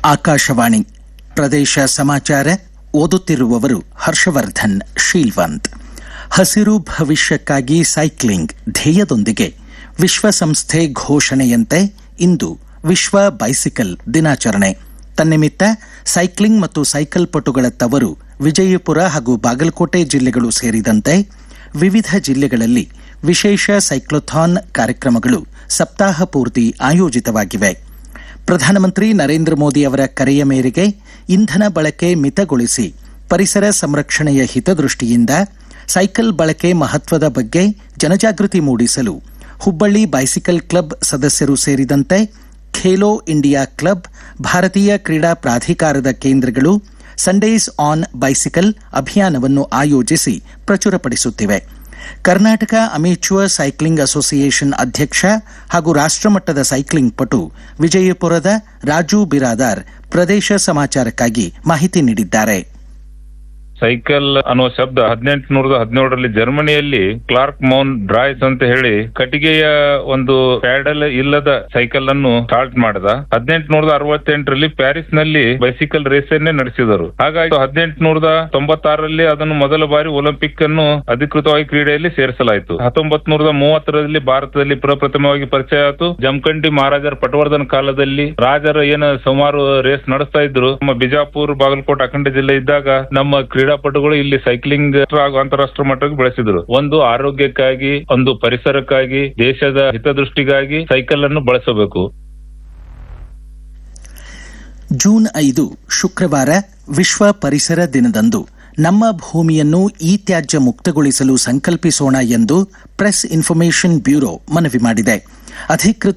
ಆಕಾಶವಾಣಿ ಪ್ರದೇಶ ಸಮಾಚಾರ ಓದುತ್ತಿರುವವರು ಹರ್ಷವರ್ಧನ್ ಶೀಲ್ವಂತ್ ಹಸಿರು ಭವಿಷ್ಯಕ್ಕಾಗಿ ಸೈಕ್ಲಿಂಗ್ ಧ್ಯೇಯದೊಂದಿಗೆ ವಿಶ್ವಸಂಸ್ಥೆ ಘೋಷಣೆಯಂತೆ ಇಂದು ವಿಶ್ವ ಬೈಸಿಕಲ್ ದಿನಾಚರಣೆ ತನ್ನಿಮಿತ್ತ ಸೈಕ್ಲಿಂಗ್ ಮತ್ತು ಸೈಕಲ್ ಪಟುಗಳ ತವರು ವಿಜಯಪುರ ಹಾಗೂ ಬಾಗಲಕೋಟೆ ಜಿಲ್ಲೆಗಳು ಸೇರಿದಂತೆ ವಿವಿಧ ಜಿಲ್ಲೆಗಳಲ್ಲಿ ವಿಶೇಷ ಸೈಕ್ಲೋಥಾನ್ ಕಾರ್ಯಕ್ರಮಗಳು ಸಪ್ತಾಹ ಪೂರ್ತಿ ಆಯೋಜಿತವಾಗಿವೆ ಪ್ರಧಾನಮಂತ್ರಿ ನರೇಂದ್ರ ಮೋದಿ ಅವರ ಕರೆಯ ಮೇರೆಗೆ ಇಂಧನ ಬಳಕೆ ಮಿತಗೊಳಿಸಿ ಪರಿಸರ ಸಂರಕ್ಷಣೆಯ ಹಿತದೃಷ್ಟಿಯಿಂದ ಸೈಕಲ್ ಬಳಕೆ ಮಹತ್ವದ ಬಗ್ಗೆ ಜನಜಾಗೃತಿ ಮೂಡಿಸಲು ಹುಬ್ಬಳ್ಳಿ ಬೈಸಿಕಲ್ ಕ್ಲಬ್ ಸದಸ್ಯರು ಸೇರಿದಂತೆ ಖೇಲೋ ಇಂಡಿಯಾ ಕ್ಲಬ್ ಭಾರತೀಯ ಕ್ರೀಡಾ ಪ್ರಾಧಿಕಾರದ ಕೇಂದ್ರಗಳು ಸಂಡೇಸ್ ಆನ್ ಬೈಸಿಕಲ್ ಅಭಿಯಾನವನ್ನು ಆಯೋಜಿಸಿ ಪ್ರಚುರಪಡಿಸುತ್ತಿವೆ ಕರ್ನಾಟಕ ಅಮೇಚ್ಯೂರ್ ಸೈಕ್ಲಿಂಗ್ ಅಸೋಸಿಯೇಷನ್ ಅಧ್ಯಕ್ಷ ಹಾಗೂ ರಾಷ್ಟ್ರಮಟ್ಟದ ಸೈಕ್ಲಿಂಗ್ ಪಟು ವಿಜಯಪುರದ ರಾಜು ಬಿರಾದಾರ್ ಪ್ರದೇಶ ಸಮಾಚಾರಕ್ಕಾಗಿ ಮಾಹಿತಿ ನೀಡಿದ್ದಾರೆ ಸೈಕಲ್ ಅನ್ನುವ ಶಬ್ದ ಹದಿನೆಂಟು ನೂರದ ಹದಿನೇಳರಲ್ಲಿ ಜರ್ಮನಿಯಲ್ಲಿ ಕ್ಲಾರ್ಕ್ ಮೌನ್ ಡ್ರಾಯ್ಸ್ ಅಂತ ಹೇಳಿ ಕಟ್ಟಿಗೆಯ ಒಂದು ಪ್ಯಾಡಲ್ ಇಲ್ಲದ ಸೈಕಲ್ ಅನ್ನು ಸ್ಟಾರ್ಟ್ ಮಾಡಿದ ಹದಿನೆಂಟು ನೂರದ ಅರವತ್ತೆಂಟರಲ್ಲಿ ಪ್ಯಾರಿಸ್ ನಲ್ಲಿ ಬೈಸಿಕಲ್ ರೇಸ್ ಅನ್ನೇ ನಡೆಸಿದರು ಹಾಗಾಗಿ ಹದಿನೆಂಟು ನೂರದ ತೊಂಬತ್ತಾರರಲ್ಲಿ ಅದನ್ನು ಮೊದಲ ಬಾರಿ ಒಲಿಂಪಿಕ್ ಅನ್ನು ಅಧಿಕೃತವಾಗಿ ಕ್ರೀಡೆಯಲ್ಲಿ ಸೇರಿಸಲಾಯಿತು ಹತ್ತೊಂಬತ್ ನೂರದ ಮೂವತ್ತರಲ್ಲಿ ಭಾರತದಲ್ಲಿ ಪ್ರಪ್ರಥಮವಾಗಿ ಪರಿಚಯ ಆಯಿತು ಜಮಖಂಡಿ ಮಹಾರಾಜರ ಪಟವರ್ಧನ ಕಾಲದಲ್ಲಿ ರಾಜರ ಏನು ಸುಮಾರು ರೇಸ್ ನಡೆಸ್ತಾ ಇದ್ರು ನಮ್ಮ ಬಿಜಾಪುರ್ ಬಾಗಲಕೋಟೆ ಅಖಂಡ ಜಿಲ್ಲೆ ಇದ್ದಾಗ ನಮ್ಮ ಕ್ರೀಡಾಪಟುಗಳು ಇಲ್ಲಿ ಸೈಕ್ಲಿಂಗ್ ಹಾಗೂ ಅಂತಾರಾಷ್ಟ್ರ ಮಟ್ಟಕ್ಕೆ ಬೆಳೆಸಿದ್ರು ಒಂದು ಆರೋಗ್ಯಕ್ಕಾಗಿ ಒಂದು ಪರಿಸರಕ್ಕಾಗಿ ದೇಶದ ಹಿತದೃಷ್ಟಿಗಾಗಿ ಸೈಕಲ್ ಅನ್ನು ಬಳಸಬೇಕು ಜೂನ್ ಐದು ಶುಕ್ರವಾರ ವಿಶ್ವ ಪರಿಸರ ದಿನದಂದು ನಮ್ಮ ಭೂಮಿಯನ್ನು ಇ ತ್ಯಾಜ್ಯ ಮುಕ್ತಗೊಳಿಸಲು ಸಂಕಲ್ಪಿಸೋಣ ಎಂದು ಪ್ರೆಸ್ ಇನ್ಫಾರ್ಮೇಷನ್ ಬ್ಯೂರೋ ಮನವಿ ಮಾಡಿದೆ ಅಧಿಕೃತ